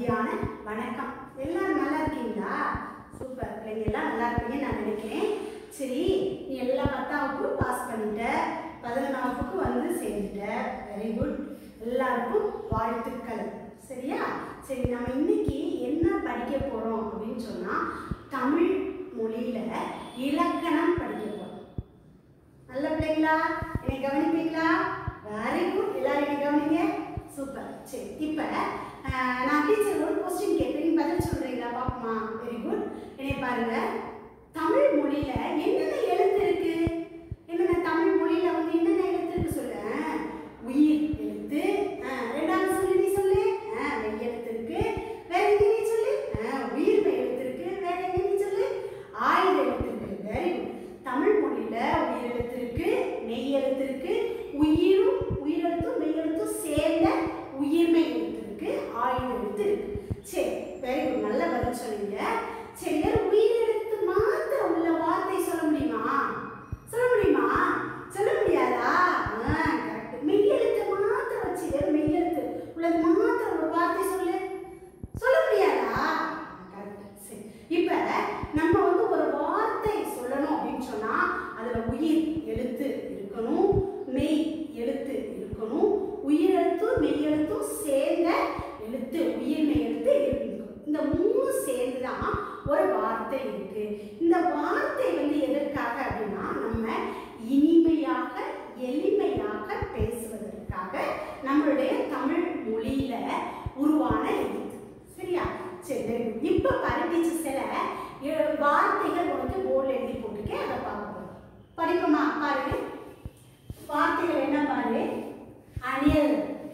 மதியான வணக்கம் எல்லாரும் நல்லா இருக்கீங்களா சூப்பர் பிள்ளைங்க எல்லாம் நல்லா இருப்பீங்கன்னு நான் நினைக்கிறேன் சரி நீ எல்லா பத்தாம் வகுப்பு பாஸ் பண்ணிட்ட பதினொன்றாம் வகுப்புக்கு வந்து சேர்ந்துட்ட வெரி குட் எல்லாருக்கும் வாழ்த்துக்கள் சரியா சரி நம்ம இன்னைக்கு என்ன படிக்க போறோம் அப்படின்னு சொன்னா தமிழ் மொழியில இலக்கணம் படிக்க போறோம் நல்ல பிள்ளைங்களா என்னை கவனிப்பீங்களா வெரி குட் எல்லாரும் என்னை கவனிங்க சூப்பர் சரி இப்போ நான் டீச்சர் ஒரு கொஸ்டின் கேட்பேன் நீங்க பதில் சொல்றீங்களா பாப்பமா வெரி குட் என்னை பாருங்க தமிழ் மொழியில என்னென்ன எழுத்து இருக்கு என்னென்ன தமிழ் மொழியில வந்து என்னென்ன எழுத்து இருக்கு சொல்லு ஆ, உயிர் எழுத்து ஆ, ரெண்டாவது சொல்லு நீ சொல்லு ஆ, மெய் எழுத்து இருக்கு வேற எங்க நீ சொல்லு ஆ, உயிர் மெய் எழுத்து இருக்கு வேற எங்க நீ சொல்லு ஆயுத எழுத்து இருக்கு வெரி குட் தமிழ் மொழியில உயிர் எழுத்து இருக்கு மெய் எழுத்து இருக்கு உயிரும் உயிரெழுத்தும் மெய் எழுத்தும் சேர்ந்த உயிர்மை எழுத்து இருக்கு ஆயுத எழுத்து இருக்கு சரி வெரி குட் நல்ல பதில் சொன்னீங்க சரி வேற உயிர் எழுத்து மாத்திரம் உள்ள வார்த்தை சொல்ல முடியுமா சொல்ல முடியுமா சொல்ல முடியாதா கரெக்ட் மெய் எழுத்து மாத்திரம் வச்சு வெறும் மெய் எழுத்து உள்ளது மாத்திரம் ஒரு வார்த்தை சொல்லு சொல்ல முடியாதா கரெக்ட் சரி இப்போ நம்ம வந்து ஒரு வார்த்தை சொல்லணும் அப்படின்னு சொன்னா அதுல உயிர் எழுத்து இருக்கணும் மெய் எழுத்து இருக்கணும் உயிர் எழுத்தும் மெய் எழுத்தும் சேர்ந்த எழுத்து உயிர் மெய் எழுத்து இருக்கணும் இந்த மூணு சேர்ந்து தான் ஒரு வார்த்தை இருக்கு இந்த வார்த்தை வந்து எதற்காக அப்படின்னா நம்ம இனிமையாக எளிமையாக பேசுவதற்காக நம்மளுடைய தமிழ் மொழியில உருவான எழுத்து சரியா சரி very good. இப்ப பாரு டீச்சர் சில எ- வார்த்தைகள் உனக்கு போர்டில் எழுதி போட்டிருக்கேன் அதை பார்க்க போறோம் படிப்போமா பாருங்க வார்த்தைகள் என்ன பாரு அணில்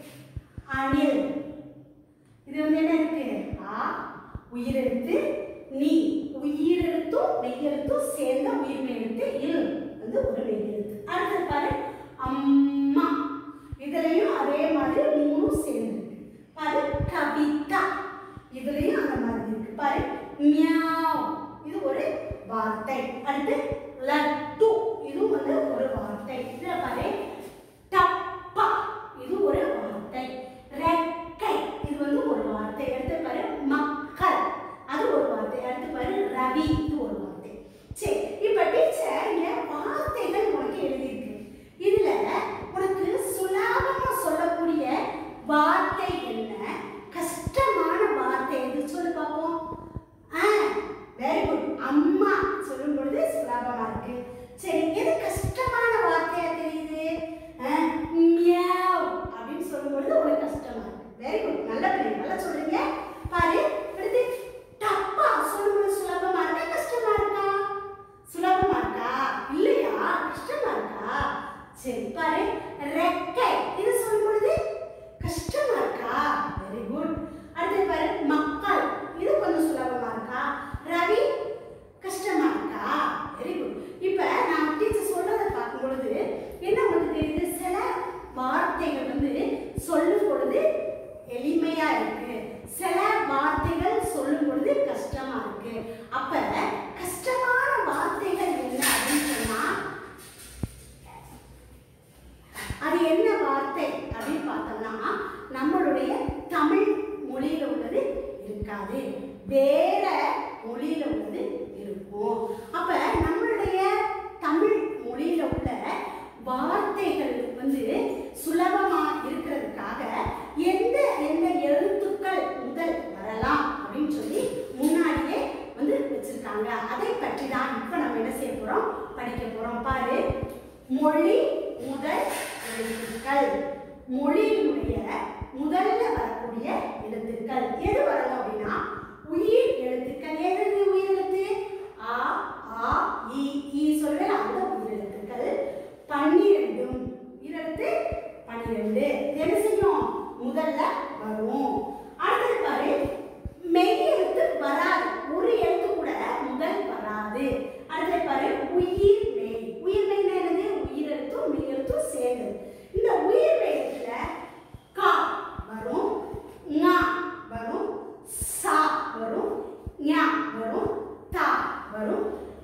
அணில் இது வந்து என்ன இருக்கு ஆ உயிரெழுத்து நீ உயிரெழுத்தும் மெய்யெழுத்தும் சேர்ந்த உயிர்மை எழுத்து இல் வந்து ஒரு மெய்யெழுத்து அடுத்தது பாரு அம்மா இதுலயும் அதே மாதிரி மூணும் சேர்ந்து பாரு கவிதா இதுலயும் அந்த மாதிரி இருக்கு பாரு மியாவ் இது ஒரு வார்த்தை அடுத்து லட்டு இதுவும் வந்து ஒரு வார்த்தை இதுல பாரு டப்பா இது ஒரு வார்த்தை ரெக்கை இது வந்து ஒரு வார்த்தை அடுத்து பாரு மக்கள் அது ஒரு வார்த்தை அடுத்து பாரு ரவி இது ஒரு வார்த்தை சரி இப்ப டீச்சர் இங்க வார்த்தைகள் உனக்கு எழுதியிருக்கு இதுல உனக்கு சுலபமா சொல்லக்கூடிய வார்த்தை என்ன கஷ்டமான வார்த்தை எது சொல்லு பார்ப்போம் ஆ வெரி குட் அம்மா சொல்லும் பொழுது சுலபமா இருக்கு சரி எது கஷ்டமான வார்த்தையா தெரியுது ஆ, மியாவ் அப்படின்னு சொல்லும் பொழுது உனக்கு கஷ்டமா இருக்கு வெரி குட் நல்ல பிள்ளை நல்லா சொல்றீங்க பாரு அடுத்து டப்பா சொல்லும் பொழுது சுலபமா இருக்கா கஷ்டமா இருக்கா சுலபமா இருக்கா இல்லையா கஷ்டமா இருக்கா சரி பாரு ரெக்கை இது சொல்லும் பொழுது கஷ்டமா இருக்கா வெரி குட் அடுத்து பாரு மக்கள் இது கொஞ்சம் சுலபமா இருக்கா ரவி கஷ்டமா இருக்கா வெரி குட் இப்ப நான் டீச்சர் சொல்றதை பார்க்கும் பொழுது என்ன உங்களுக்கு தெரியுது சில வார்த்தைகள் வந்து சொல்லும் பொழுது எளிமையா இருக்கு சில வார்த்தைகள் சொல்லும் பொழுது கஷ்டமா இருக்கு அப்ப கஷ்டமான வார்த்தைகள் என்ன அப்படின்னு சொன்னா அது என்ன வார்த்தை அப்படின்னு பார்த்தோம்னா நம்மளுடைய தமிழ் மொழியில உள்ளது இருக்காது வேற மொழியில உள்ளது இருக்கும் அப்ப நம்மளுடைய தமிழ் மொழியில உள்ள வார்த்தைகள் வந்து சுலபமா இருக்கிறதுக்காக எந்த எந்த எழுத்துக்கள் முதல் வரலாம் அப்படின்னு சொல்லி முன்னாடியே வந்து வச்சிருக்காங்க அதை பற்றி தான் இப்ப நம்ம என்ன செய்ய போறோம் படிக்க போறோம் பாரு மொழி முதல் எழுத்துக்கள் மொழியினுடைய முதல்ல வரக்கூடிய எழுத்துக்கள் எது வரணும் அப்படின்னா உயிர் எழுத்துக்கள் எது உயிர் எழுத்து ஆ ஆ இ ஈ சொல்வேன் அந்த உயிர் எழுத்துக்கள் பன்னிரெண்டும் உயிரெழுத்து பன்னிரெண்டு இது என்ன செய்யும் முதல்ல வரும் அடுத்தது பாரு மெய் எழுத்து வராது ஒரு எழுத்து கூட முதல் வராது அடுத்தது பாரு உயிர் மெய் உயிர் மெய்னா என்னது உயிர் எழுத்தும் மெய் எழுத்தும் சேர்ந்து இந்த உயிர் மெய் எழுத்துல கா வரும் ஙா வரும் சா வரும் ஞா வரும் தா வரும்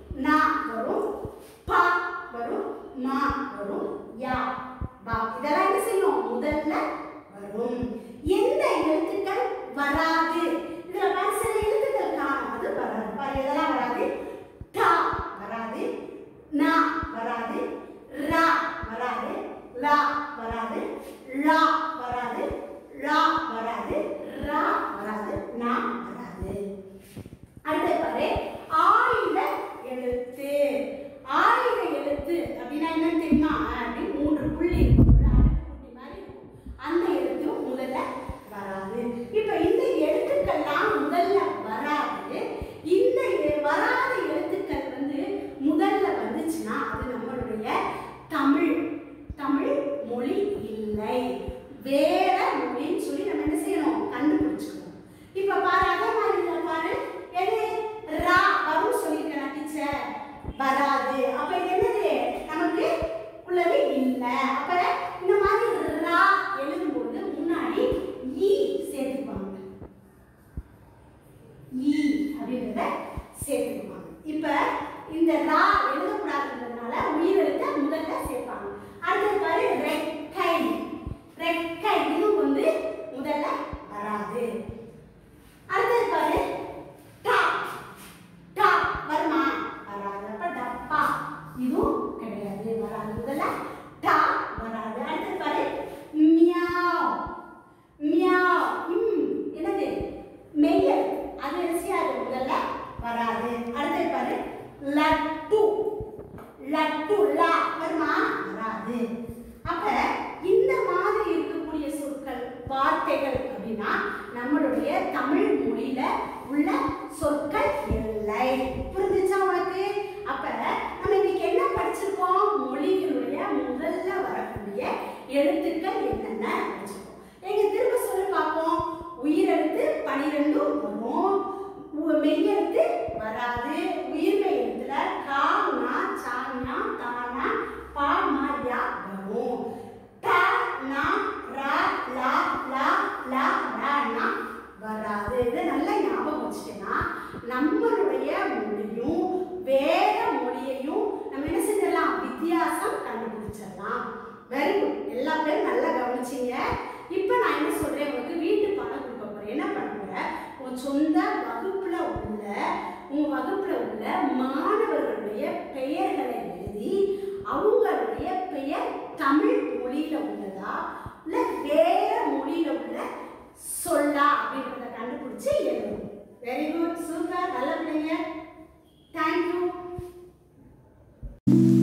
வராது அப்ப இது என்னது நமக்கு உள்ளது இல்ல அப்ப இந்த மாதிரி ரா எழுதும்போது முன்னாடி ஈ சேர்த்துப்பாங்க ஈ அப்படின்றத சேர்த்துக்குவாங்க இப்ப இந்த ரா எழுதக்கூடாதுன்றதுனால உயிரெழுத்த முதல்ல சேர்ப்பாங்க அடுத்தது பாரு ரெக்கை ரெக்கை இதுவும் வந்து முதல்ல வராது அடுத்தது பாரு டா டா வருமா வராது அப்ப டப்பா இதுவும் கிடையாது வராது முதல்ல டா வராது அடுத்தது பாரு மியாவ் மியாவ் இம் என்னது மெய்யல் அது எசியாது முதல்ல வராது அடுத்தது பாரு லட்டு லட்டு லா வருமா வராது அப்ப இந்த மாதிரி இருக்கக்கூடிய சொற்கள் வார்த்தைகள் அப்படின்னா நம்மளுடைய தமிழ் மொழியில உள்ள சொற்கள் இல்லை புரிஞ்சுச்சா உனக்கு அப்ப நம்ம இன்னைக்கு என்ன படிச்சிருக்கோம் மொழிகளுடைய முதல்ல வரக்கூடிய எழுத்துக்கள் என்னென்ன படிச்சிருக்கோம் எங்க திரும்ப சொல்லி பார்ப்போம் உயிரெழுத்து பனிரெண்டும் வரும் உ- மெய்யெழுத்து வராது உயிர்மெய் எழுத்துல கா நா சா ஞா தா நா பா மா யா வரும் ட நா ரா லா லா லா ரா நா வராது இதை நல்லா ஞாபகம் வச்சுட்டேன்னா நம்மளுடைய மொழியும் வேற மொழியையும் நம்ம என்ன செஞ்சிடலாம் வித்தியாசம் கண்டுபிடிச்சிடலாம் வெரி குட் எல்லா பேரும் நல்லா கவனிச்சீங்க இப்போ நான் என்ன சொல்றேன் உங்களுக்கு வீட்டு பாடம் கொடுக்க போறேன் என்ன பண்ண போறேன் உன் சொந்த வகுப்புல உள்ள உன் வகுப்புல உள்ள மாணவர்களுடைய பெயர்களை எழுதி அவங்களுடைய பெயர் தமிழ் மொழியில உள்ளதா இல்ல வேற மொழியில உள்ள சொல்லா அப்படின்றத கண்டுபிடிச்சு எழுதணும் வெரி குட் சூப்பர் நல்ல பிள்ளைங்க தேங்க்யூ